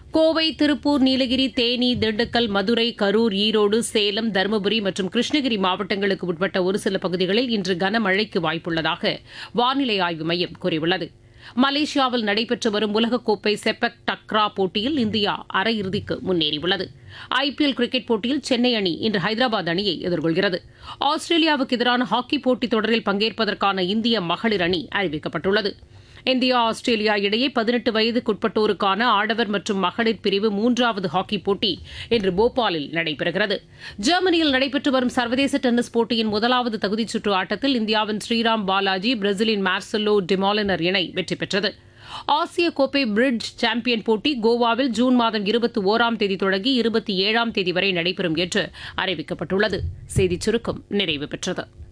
கோவை திருப்பூர் நீலகிரி தேனி திண்டுக்கல் மதுரை கரூர் ஈரோடு சேலம் தருமபுரி மற்றும் கிருஷ்ணகிரி மாவட்டங்களுக்கு உட்பட்ட ஒரு சில பகுதிகளில் இன்று கனமழைக்கு வாய்ப்புள்ளதாக வானிலை ஆய்வு மையம் கூறியுள்ளது மலேசியாவில் நடைபெற்று வரும் உலகக்கோப்பை செப்பக் டக்ரா போட்டியில் இந்தியா அரையிறுதிக்கு முன்னேறியுள்ளது ஐபிஎல் கிரிக்கெட் போட்டியில் சென்னை அணி இன்று ஹைதராபாத் அணியை எதிர்கொள்கிறது ஆஸ்திரேலியாவுக்கு எதிரான ஹாக்கி போட்டித் தொடரில் பங்கேற்பதற்கான இந்திய மகளிர் அணி அறிவிக்கப்பட்டுள்ளது இந்தியா ஆஸ்திரேலியா இடையே பதினெட்டு வயதுக்குட்பட்டோருக்கான ஆடவர் மற்றும் மகளிர் பிரிவு மூன்றாவது ஹாக்கி போட்டி இன்று போபாலில் நடைபெறுகிறது ஜெர்மனியில் நடைபெற்று வரும் சர்வதேச டென்னிஸ் போட்டியின் முதலாவது தகுதிச் சுற்று ஆட்டத்தில் இந்தியாவின் ஸ்ரீராம் பாலாஜி பிரேசிலின் மார்செலோ டிமாலினர் இணை வெற்றி பெற்றது ஆசிய கோப்பை பிரிட்ஜ் சாம்பியன் போட்டி கோவாவில் ஜூன் மாதம் இருபத்தி ஓராம் தேதி தொடங்கி இருபத்தி ஏழாம் தேதி வரை நடைபெறும் என்று அறிவிக்கப்பட்டுள்ளது செய்திச் சுருக்கம் நிறைவு பெற்றது